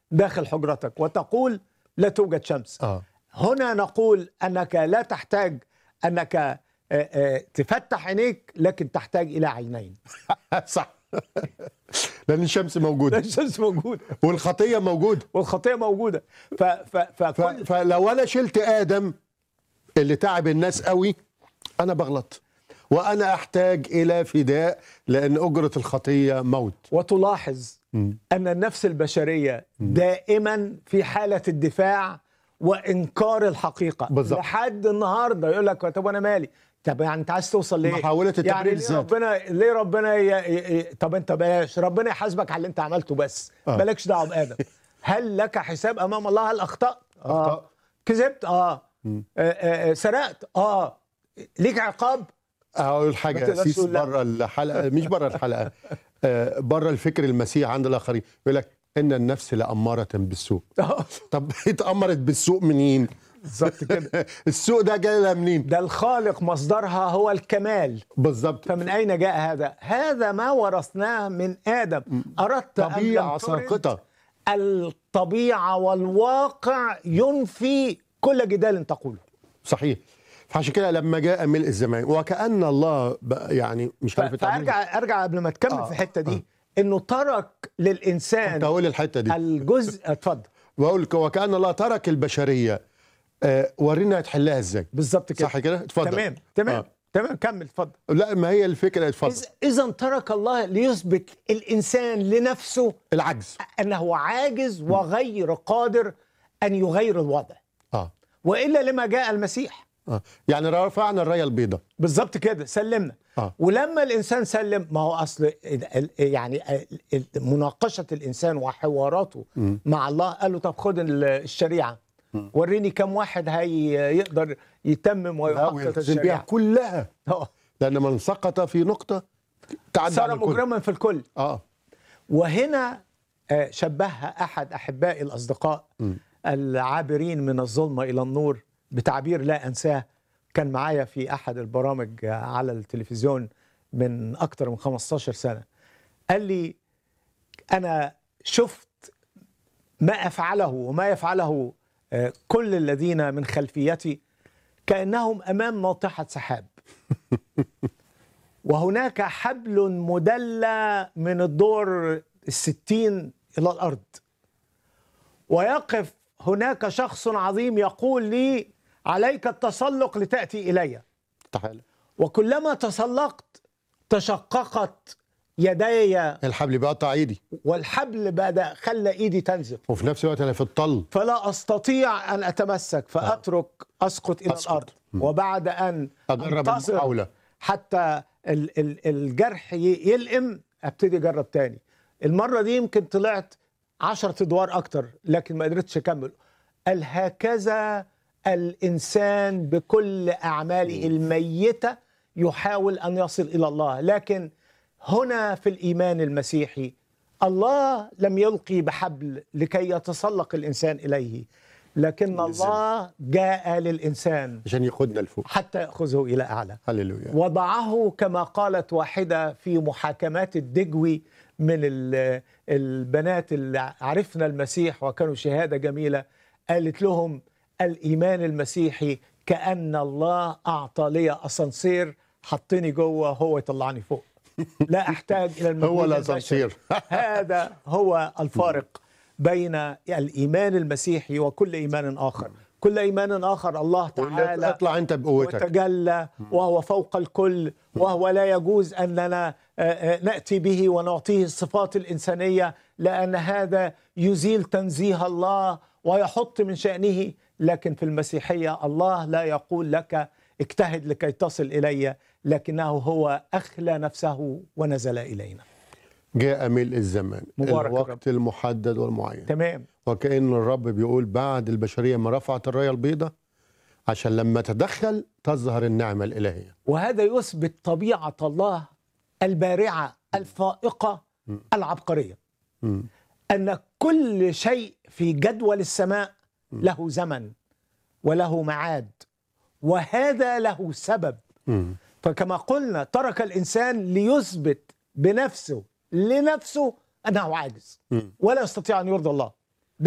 داخل حجرتك وتقول لا توجد شمس اه هنا نقول انك لا تحتاج انك آه، آه، تفتح عينيك لكن تحتاج الى عينين صح لان الشمس موجوده الشمس موجوده والخطيه موجوده والخطيه موجوده ف ف ف... فكل فلو انا شلت ادم اللي تعب الناس قوي انا بغلط وانا احتاج الى فداء لان اجره الخطيه موت وتلاحظ ان النفس البشريه دائما في حاله الدفاع وانكار الحقيقه بالظبط. لحد النهارده يقول لك طب انا مالي طب يعني انت عايز توصل ليه محاولة التبرير يعني ليه الذاتي. ربنا ليه ربنا ي... ي... ي... طب انت بلاش ربنا يحاسبك على اللي انت عملته بس آه. مالكش دعوه بادم هل لك حساب امام الله هل اخطات أخطأت. كذبت اه, آه, آه سرقت اه ليك عقاب اقول ما حاجه تقدرش سيس تقول لا. بره الحلقه مش بره الحلقه آه، بره الفكر المسيح عند الاخرين يقول لك ان النفس لاماره بالسوء طب اتامرت بالسوء منين بالظبط كده السوء ده جاي لها منين ده الخالق مصدرها هو الكمال بالظبط فمن أين جاء هذا؟ هذا ما ورثناه من آدم أردت أن طبيعه لم ترد ساقطه الطبيعة والواقع ينفي كل جدال تقوله صحيح فعشان كده لما جاء ملء الزمان وكأن الله بقى يعني مش ف- عارف التعبير. فأرجع أرجع قبل ما تكمل آه، في الحتة دي إنه ترك للإنسان كنت هقول الحته دي الجزء اتفضل بقول لك وكأن الله ترك البشريه آه، ورينا تحلها ازاي بالظبط كده صح كده اتفضل تمام تمام آه. تمام كمل اتفضل لا ما هي الفكره اتفضل إذا ترك الله ليثبت الإنسان لنفسه العجز أنه عاجز وغير قادر أن يغير الوضع اه والا لما جاء المسيح اه يعني رفعنا الرايه البيضاء بالظبط كده سلمنا آه. ولما الانسان سلم ما هو اصل ال- ال- يعني ال- ال- مناقشه الانسان وحواراته مع الله قال له طب خد ال- الشريعه وريني كم واحد هي يقدر يتمم لا ويحقق ويلتزم بها الشريعه كلها آه. لان من سقط في نقطه تعدى صار على الكل مجرما في الكل اه وهنا آه، شبهها احد احبائي الاصدقاء العابرين من الظلمه الى النور بتعبير لا انساه كان معايا في احد البرامج آه، على التلفزيون من اكثر من 15 سنه قال لي انا شفت ما افعله وما يفعله آه، كل الذين من خلفيتي كانهم امام ناطحه سحاب وهناك حبل مدلى من الدور الستين إلى الأرض ويقف هناك شخص عظيم يقول لي عليك التسلق لتأتي إلي تعالى وكلما تسلقت تشققت يدي الحبل بيقطع ايدي والحبل بدأ خلى إيدي تنزف وفي نفس الوقت انا في الطل فلا أستطيع أن أتمسك فأترك أسقط إلى أسقط. الأرض وبعد أن أجرب أنتصر المحاولة. حتى ال- ال- الجرح ي- يلئم ابتدي اجرب تاني المره دي يمكن طلعت عشرة ادوار اكتر لكن ما قدرتش اكمل قال هكذا الانسان بكل اعماله الميته يحاول ان يصل الى الله لكن هنا في الايمان المسيحي الله لم يلقي بحبل لكي يتسلق الانسان اليه لكن الله جاء للانسان عشان ياخدنا لفوق حتى ياخذه الى اعلى هللويا وضعه كما قالت واحدة في محاكمات الدجوي من ال- البنات اللي عرفنا المسيح وكانوا شهادة جميلة قالت لهم الإيمان المسيحي كأن الله أعطى لي أسانسير حطني جوه هو يطلعني فوق لا أحتاج إلى المجهود هو البشري. الاسانسير هذا هو الفارق بين الإيمان المسيحي وكل إيمان آخر كل إيمان آخر الله تعالى اطلع انت بقوتك وتجلى وهو فوق الكل وهو لا يجوز أننا آه، آه، نأتي به ونعطيه الصفات الإنسانية لأن هذا يزيل تنزيه الله ويحط من شأنه لكن في المسيحية الله لا يقول لك اجتهد لكي تصل إلي لكنه هو أخلى نفسه ونزل إلينا جاء ملء الزمان مبارك الوقت المحدد والمعين تمام وكأن الرب بيقول بعد البشرية ما رفعت الراية البيضاء عشان لما تدخل تظهر النعمة الإلهية وهذا يثبت طبيعة الله البارعة الفائقة العبقرية مم. أن كل شيء في جدول السماء له زمن وله معاد وهذا له سبب مم. فكما قلنا ترك الإنسان ليثبت بنفسه لنفسه أنه عاجز مم. ولا يستطيع أن يرضي الله